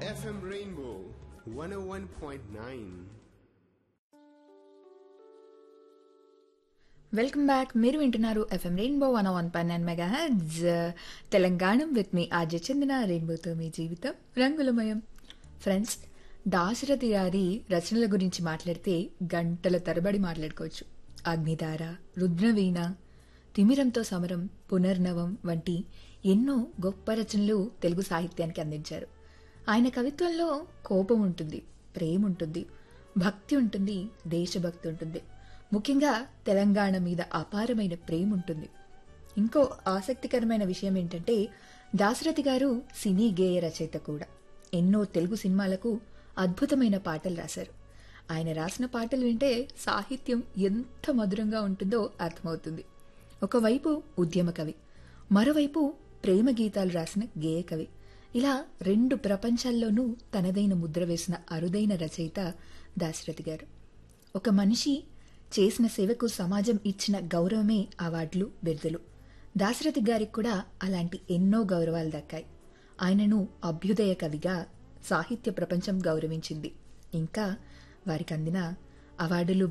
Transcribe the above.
FM Rainbow 101.9. Welcome back మీరు వింటున్నారు F M Rainbow one one పై nine mega hits Telangana with మీ ఆర్జే చెందిన రెయిన్బోతో మీ జీవితం రంగులమయం ఫ్రెండ్స్ దాశరథి గారి రచనల గురించి మాట్లాడితే గంటల తరబడి మాట్లాడుకోవచ్చు అగ్నిధార రుద్రవీణ తిమిరంతో సమరం పునర్నవం వంటి ఎన్నో గొప్ప రచనలు తెలుగు సాహిత్యానికి అందించారు ఆయన కవిత్వంలో కోపం ఉంటుంది ప్రేమ ఉంటుంది భక్తి ఉంటుంది దేశభక్తి ఉంటుంది ముఖ్యంగా తెలంగాణ మీద అపారమైన ప్రేమ ఉంటుంది ఇంకో ఆసక్తికరమైన విషయం ఏంటంటే దాశరథి గారు సినీ గేయ రచయిత కూడా ఎన్నో తెలుగు సినిమాలకు అద్భుతమైన పాటలు రాశారు ఆయన రాసిన పాటలు వింటే సాహిత్యం ఎంత మధురంగా ఉంటుందో అర్థమవుతుంది ఒకవైపు ఉద్యమ కవి మరోవైపు ప్రేమ గీతాలు రాసిన గేయ కవి ఇలా రెండు ప్రపంచాల్లోనూ తనదైన ముద్ర వేసిన అరుదైన రచయిత దాశరథి గారు ఒక మనిషి చేసిన సేవకు సమాజం ఇచ్చిన గౌరవమే అవార్డులు బిరుదులు దాశరథి గారికి కూడా అలాంటి ఎన్నో గౌరవాలు దక్కాయి ఆయనను అభ్యుదయ కవిగా సాహిత్య ప్రపంచం గౌరవించింది ఇంకా వారికి అందిన అవార్డులు